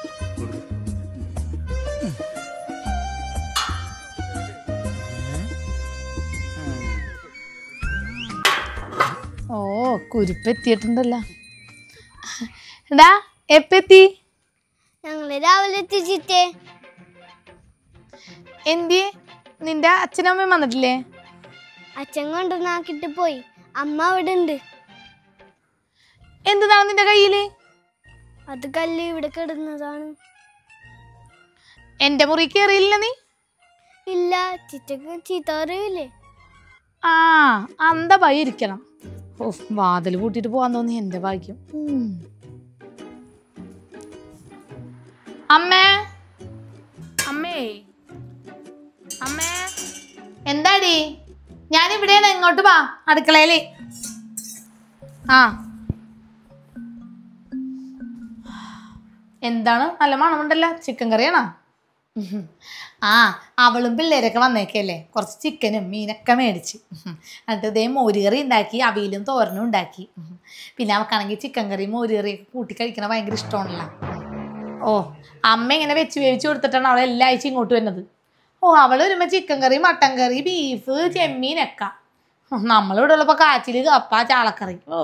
ഓ കുരുപ്പെത്തിയിട്ടുണ്ടല്ലോ എടാ എപ്പെത്തി ഞങ്ങള് രാവിലെ എത്തിച്ചിട്ടേ എന്തി നിന്റെ അച്ഛനും അമ്മയും വന്നിട്ടില്ലേ അച്ഛൻ കൊണ്ടുവന്നാക്കിട്ട് പോയി അമ്മ അവിടെ ഉണ്ട് എന്താണ് നിന്റെ കയ്യില് അത് കല്ല് ഇവിടെ കിടന്നതാണ് എന്റെ മുറി കയറിയില്ല നീ ഇല്ല ചിറ്റക്ക് ചീത്ത അറിയില്ലേ ആ അന്ത ഭയ ഇരിക്കണം ഓ വാതിൽ പൂട്ടിട്ട് പോവാൻ തോന്നി എന്റെ ഭാഗ്യം ഉം. അമ്മേ അമ്മേ അമ്മേ എന്താടി ഞാൻ ഇവിടെയാണ് ഇങ്ങോട്ട് വാ അടുക്കളയില് ആ എന്താണ് നല്ല മണമുണ്ടല്ലോ ചിക്കൻ കറിയാണോ ഉഹും. ആ അവളും പിള്ളേരൊക്കെ വന്നേക്കല്ലേ കുറച്ച് ചിക്കനും മീനൊക്കെ മേടിച്ച് ഉഹും. എന്നിട്ട് ഇതേ മോരുകറി ഉണ്ടാക്കി അവിയലും തോരനും ഉണ്ടാക്കി ഉഹും. പിന്നെ അവൾക്കാണെങ്കിൽ ചിക്കൻ കറി മോരുകറിയൊക്കെ കൂട്ടി കഴിക്കണ ഭയങ്കര ഇഷ്ടമാണല്ലോ ഓ അമ്മ ഇങ്ങനെ വെച്ച് വേവിച്ച് കൊടുത്തിട്ടാണ് അവൾ എല്ലാ ആഴ്ചയും ഇങ്ങോട്ട് വരുന്നത് ഓ അവൾ വരുമ്പോൾ chicken curry mutton curry beef ചെമ്മീനൊക്കെ നമ്മളിവിടെ ഉള്ളപ്പോൾ കാച്ചിൽ കപ്പ ചാളക്കറി ഓ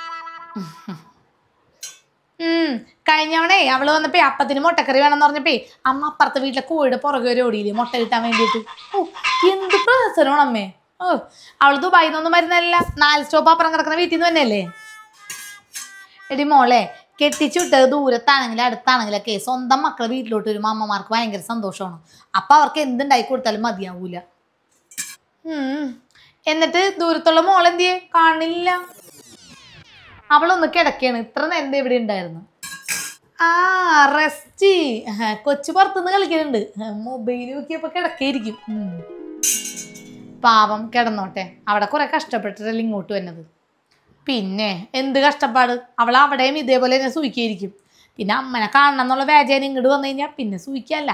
ഉം. കഴിഞ്ഞവണേ അവള് വന്നപ്പോ അപ്പത്തിന് മുട്ടക്കറി വേണമെന്ന് പറഞ്ഞപ്പേ അമ്മ അപ്പുറത്തെ വീട്ടിലെ കോഴിയുടെ പുറകെ ഒരു ഓടിയില്ലേ മുട്ട കിട്ടാൻ വേണ്ടിയിട്ട് ഓ എന്ത് പ്രഹസനമാണ് അമ്മേ ഓ അവള് ദുബായിൽ നിന്നൊന്നും വരുന്നല്ല നാല് സ്റ്റോപ്പ് അപ്പുറം കിടക്കുന്ന വീട്ടിൽ നിന്ന് തന്നെയല്ലേ എടി മോളെ കെട്ടിച്ചു വിട്ടത് ദൂരത്താണെങ്കിലും അടുത്താണെങ്കിലൊക്കെ സ്വന്തം മക്കളെ വീട്ടിലോട്ട് വരുമ്പോൾ അമ്മമാർക്ക് ഭയങ്കര സന്തോഷമാണ് അപ്പൊ അവർക്ക് എന്തുണ്ടായി കൊടുത്താലും മതിയാവൂല ഉം. എന്നിട്ട് ദൂരത്തുള്ള മോളെന്തിയെ കാണില്ല അവളൊന്ന് കിടക്കാണ് ഇത്ര നേരം ദേ ഇവിടെ ഉണ്ടായിരുന്നു ആ റെസ്റ്റ് കൊച്ചു പുറത്തുനിന്ന് കളിക്കുന്നുണ്ട് മൊബൈൽ നോക്കിയപ്പോ കിടക്കായിരിക്കും ഉം. പാവം കിടന്നോട്ടെ അവിടെ കുറെ കഷ്ടപ്പെട്ടിട്ടല്ലേ ഇങ്ങോട്ട് വന്നത് പിന്നെ എന്ത് കഷ്ടപ്പാട് അവൾ അവിടെയും ഇതേപോലെ തന്നെ സൂഹിക്കായിരിക്കും പിന്നെ അമ്മനെ കാണണം എന്നുള്ള വ്യാജേന ഇങ്ങോട്ട് വന്നു കഴിഞ്ഞാൽ പിന്നെ സൂഹിക്കല്ല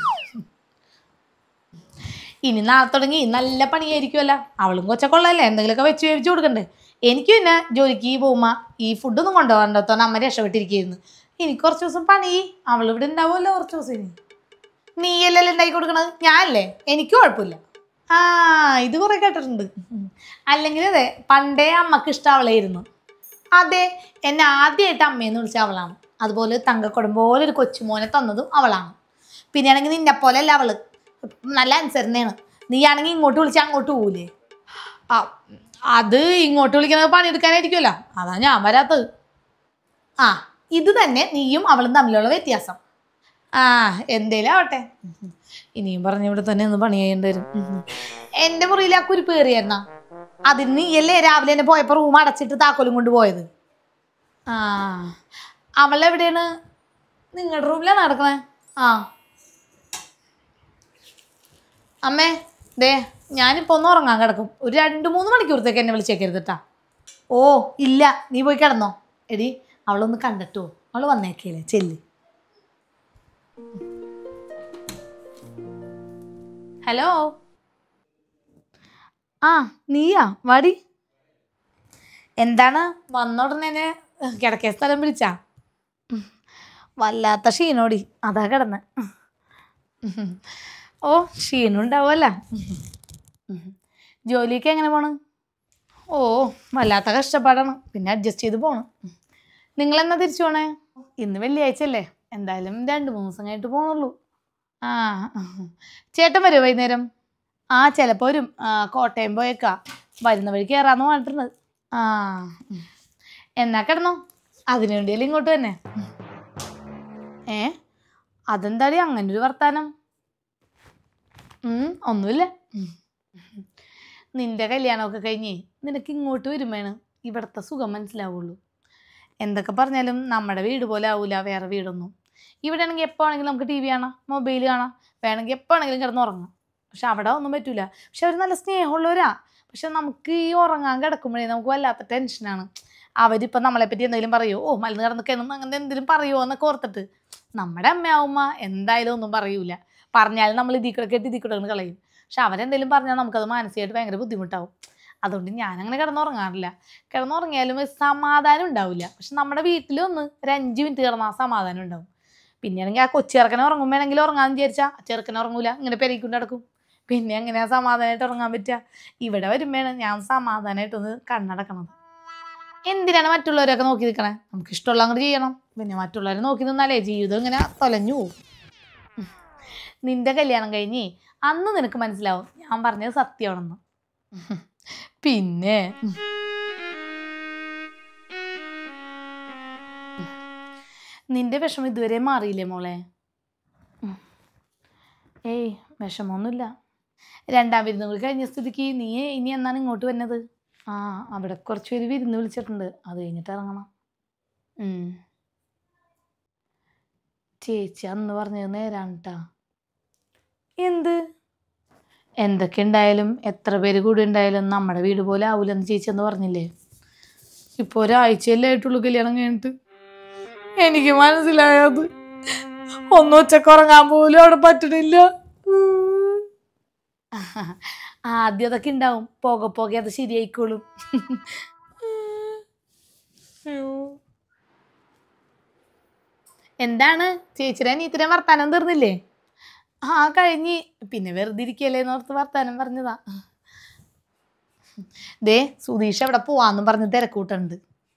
ഇനി നാളെ തുടങ്ങി നല്ല പണിയായിരിക്കുമല്ല അവളും കൊച്ചക്കൊള്ളല്ലേ എന്തെങ്കിലുമൊക്കെ വെച്ച് വേവിച്ച് കൊടുക്കണ്ടേ എനിക്ക് പിന്നെ ജോലിക്ക് പോകുമ്പോൾ ഈ ഫുഡൊന്നും കൊണ്ടുപോകാണ്ടോത്തോണ്ട് അമ്മ രക്ഷപ്പെട്ടിരിക്കുന്നു എനിക്ക് കുറച്ച് ദിവസം പണി അവൾ ഇവിടെ ഉണ്ടാവുമല്ലോ കുറച്ച് ദിവസം ഇനി നീയല്ലല്ലോ ഉണ്ടാക്കി കൊടുക്കണത് ഞാനല്ലേ എനിക്ക് കുഴപ്പമില്ല ആ ഇത് കുറെ കേട്ടിട്ടുണ്ട് അല്ലെങ്കിൽ അതെ പണ്ടേ അമ്മക്ക് ഇഷ്ടം അവളായിരുന്നു അതെ എന്നെ ആദ്യമായിട്ട് അമ്മയെന്ന് വിളിച്ച അവളാണ് അതുപോലെ തങ്കക്കുടം പോലെ ഒരു കൊച്ചുമോനെ തന്നതും അവളാണ് പിന്നെ ആണെങ്കിൽ നിന്നെ പോലെ അല്ല അവള് നല്ല അനുസരണയാണ് നീ ആണെങ്കിൽ ഇങ്ങോട്ട് വിളിച്ചാൽ അങ്ങോട്ട് പോകൂലേ ആ അത് ഇങ്ങോട്ട് വിളിക്കുന്നത് പണിയെടുക്കാനായിരിക്കുമല്ലോ അതാ ഞാൻ വരാത്തത് ആ ഇത് തന്നെ നീയും അവളും തമ്മിലുള്ള വ്യത്യാസം ആ എന്തേലും ആവട്ടെ ഉം. ഇനിയും പറഞ്ഞ ഇവിടെ തന്നെ ഒന്ന് പണി ചെയ്യേണ്ടി വരും ഉം. എൻ്റെ മുറിയിൽ ആ കുരിപ്പ് കയറിയായിരുന്ന അതിന് നീയല്ലേ രാവിലെ തന്നെ പോയപ്പോൾ റൂം അടച്ചിട്ട് താക്കോലും കൊണ്ട് പോയത് ആ അവളെവിടെയാണ് നിങ്ങളുടെ റൂമിലാണ് നടക്കണേ ആ അമ്മേ ദേ ഞാനിപ്പോൾ ഒന്ന് ഉറങ്ങാൻ കിടക്കും ഒരു രണ്ട് മൂന്ന് മണിക്കൂറത്തേക്ക് എന്നെ വിളിച്ചേക്കരുത് കേട്ടാ ഓ ഇല്ല നീ പോയി കിടന്നോ എടി അവളൊന്ന് കണ്ടിട്ടോ അവൾ വന്നേക്കല്ലേ ചെല്ല് ഹലോ ആ നീയാ വാടി എന്താണ് വന്ന ഉടനെ എന്നെ കിടക്കേ സ്ഥലം വിളിച്ചാ ഉം. വല്ലാത്ത ക്ഷീണോടി അതാ കിടന്ന് ഓ ക്ഷീണം ഉണ്ടാവുമല്ല ജോലിയൊക്കെ എങ്ങനെ പോണ് ഓ വല്ലാത്ത കഷ്ടപ്പാടാണ് പിന്നെ അഡ്ജസ്റ്റ് ചെയ്ത് പോണ് നിങ്ങളെന്നാ തിരിച്ചു പോണേ ഇന്ന് വെള്ളിയാഴ്ച അല്ലേ എന്തായാലും രണ്ട് മൂന്ന് ദിവസം കഴിഞ്ഞിട്ട് പോണുള്ളൂ ആ ചേട്ടൻ വരുമോ വൈകുന്നേരം ആ ചിലപ്പോൾ വരും ആ, കോട്ടയം പോയേക്കാ വരുന്ന വഴി കയറാന്ന് പറഞ്ഞിട്ടുണ്ട് ആ ഉം. എന്നാ കിടന്നോ അതിനു വേണ്ടിയല്ലേ ഇങ്ങോട്ട് തന്നെ ഏ അതെന്താടി അങ്ങനെ ഒരു വർത്താനം ഉം, ഒന്നുമില്ല ഉം. നിന്റെ കല്യാണമൊക്കെ കഴിഞ്ഞേ നിനക്ക് ഇങ്ങോട്ട് വരുമ്പോഴാണ് ഇവിടുത്തെ സുഖം മനസ്സിലാവുള്ളൂ എന്തൊക്കെ പറഞ്ഞാലും നമ്മുടെ വീട് പോലെ ആവൂല വേറെ വീടൊന്നും ഇവിടെ ആണെങ്കിൽ എപ്പോൾ ആണെങ്കിലും നമുക്ക് ടി വി കാണാം മൊബൈൽ കാണാം വേണമെങ്കിൽ എപ്പോൾ ആണെങ്കിലും കിടന്ന് ഉറങ്ങാം പക്ഷെ അവിടെ ഒന്നും പറ്റൂല പക്ഷെ അവർ നല്ല സ്നേഹമുള്ളവരാ പക്ഷെ നമുക്ക് ഈ ഉറങ്ങാൻ കിടക്കുമ്പോഴേ നമുക്ക് വല്ലാത്ത ടെൻഷനാണ് അവരിപ്പോൾ നമ്മളെപ്പറ്റി എന്തെങ്കിലും പറയുമോ ഓ മലന്ന് കിടന്ന് കിടന്ന് അങ്ങനെ എന്തെങ്കിലും പറയുമോ എന്നൊക്കെ ഓർത്തിട്ട് നമ്മുടെ അമ്മയാവുമ്മ എന്തായാലും ഒന്നും പറയൂല പറഞ്ഞാലും നമ്മൾ ഇതിൽ കൂടെ കെട്ടി ഇതിൽ കൂടെ അങ്ങ് കളയും പക്ഷെ അവരെന്തെങ്കിലും പറഞ്ഞാൽ നമുക്കത് മാനസികമായിട്ട് ഭയങ്കര ബുദ്ധിമുട്ടാവും അതുകൊണ്ട് ഞാനങ്ങനെ കിടന്നുറങ്ങാറില്ല കിടന്നുറങ്ങിയാലും ഒരു സമാധാനം ഉണ്ടാവില്ല പക്ഷെ നമ്മുടെ വീട്ടിലൊന്ന് ഒരു അഞ്ച് മിനിറ്റ് കിടന്നാൽ സമാധാനം ഉണ്ടാവും പിന്നെയാണെങ്കിൽ ആ കൊച്ചിറക്കനെ ഉറങ്ങും വേണമെങ്കിൽ ഉറങ്ങാൻ വിചാരിച്ചാ ചെറുക്കനെ ഉറങ്ങൂല ഇങ്ങനെ പെരയിക്കൊണ്ട് നടക്കും പിന്നെ എങ്ങനെയാ സമാധാനമായിട്ട് ഉറങ്ങാൻ പറ്റുക ഇവിടെ വരുമ്പോഴാണ് ഞാൻ സമാധാനമായിട്ടൊന്ന് കണ്ണടക്കണത് എന്തിനാണ് മറ്റുള്ളവരൊക്കെ നോക്കി നിൽക്കണേ നമുക്ക് ഇഷ്ടമുള്ള അങ്ങോട്ട് ചെയ്യണം പിന്നെ മറ്റുള്ളവരെ നോക്കി നിന്നാലേ ജീവിതം ഇങ്ങനെ തൊലഞ്ഞു പോകും ഉം. നിന്റെ കല്യാണം കഴിഞ്ഞ് അന്ന് നിനക്ക് മനസ്സിലാവും ഞാൻ പറഞ്ഞത് സത്യമാണെന്ന് ഉം. പിന്നെ ഉം. ഉം. നിന്റെ വിഷമം ഇതുവരെ മാറിയില്ലേ മോളെ ഉം. ഏയ് വിഷമമൊന്നുമില്ല രണ്ടാം വിരുന്ന് കൂടി കഴിഞ്ഞ സ്ഥിതിക്ക് നീ ഇനി എന്നാണ് ഇങ്ങോട്ട് വരുന്നത് ആ അവിടെ കുറച്ച് പേര് വിരുന്ന് വിളിച്ചിട്ടുണ്ട് അത് കഴിഞ്ഞിട്ട് ഇറങ്ങണം ഉം. ചേച്ചി അന്ന് പറഞ്ഞത് നേരാണ് ട്ടാ എന്ത് എന്തൊക്കെ ഉണ്ടായാലും എത്ര പേര് കൂടി ഉണ്ടായാലും നമ്മുടെ വീട് പോലെ ആവൂലെന്ന് ചേച്ചി എന്ന് പറഞ്ഞില്ലേ ഇപ്പോൾ ഒരാഴ്ചയല്ലേ ആയിട്ടുള്ളൂ കല്യാണം കഴിഞ്ഞിട്ട് എനിക്ക് മനസ്സിലായത് ഒന്ന് ഉച്ചക്കുറങ്ങാൻ പോലും അവിടെ പറ്റണില്ല ആദ്യം അതൊക്കെ ഉണ്ടാവും പോകെ പോകെ അത് ശരിയായിക്കോളും അയ്യോ. എന്താണ് ചേച്ചിയുടെ അനിയത്തിനെ വർത്താനം തീർന്നില്ലേ ആ കഴിഞ്ഞ് പിന്നെ വെറുതെ ഇരിക്കല്ലേ എന്നോർത്ത് വർത്താനം പറഞ്ഞതാ ദേ സുധീഷ് എവിടെ പോവാന്നും പറഞ്ഞ് തിരക്കൂട്ടുണ്ട്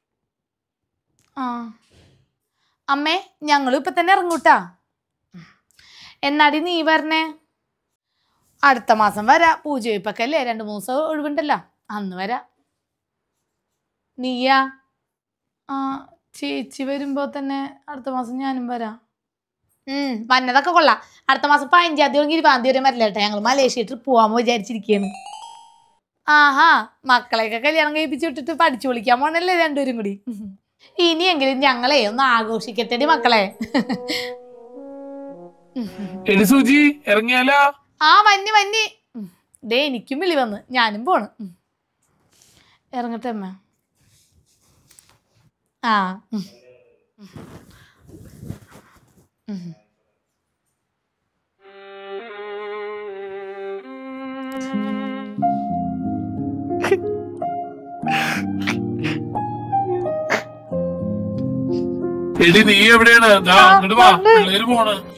ആ അമ്മേ ഞങ്ങളും ഇപ്പൊ തന്നെ ഇറങ്ങൂട്ടാ എന്നാടി നീ വരണേ അടുത്ത മാസം വരാ പൂജ വെപ്പൊക്കെ അല്ലേ രണ്ട് മൂന്ന് ദിവസം ഒഴിവുണ്ടല്ലോ അന്ന് വരാ നീയാ ആ ചേച്ചി വരുമ്പോ തന്നെ അടുത്ത മാസം ഞാനും വരാം ഉം വന്നതൊക്കെ കൊള്ളാം അടുത്ത മാസം പതിനഞ്ചാം തീയതി ഇരുപതാം തീയതി വരെ വരില്ലേട്ടെ ഞങ്ങൾ മലേഷ്യ ട്രിപ്പ് പോകാൻ വിചാരിച്ചിരിക്കുകയാണ് ആഹാ മക്കളെയൊക്കെ കല്യാണം കഴിപ്പിച്ച് വിട്ടിട്ട് പഠിച്ചു വിളിക്കാൻ പോണല്ലേ രണ്ടുപേരും കൂടി ഇനിയെങ്കിലും ഞങ്ങളെ ഒന്ന് ആഘോഷിക്കട്ടെടി മക്കളെ എടി സൂചി ഇറങ്ങിയാലോ ആ വന്നി വന്നി ഉം. ദേ എനിക്കും വിളി വന്ന് ഞാനും പോണ് ഉം. ഇറങ്ങട്ടെ അമ്മ ആ ഉം. ഉം. എടി നീ എവിടെയാണ് ദാ അങ്ങോട്ട് വാ പിള്ളേര് പോണ്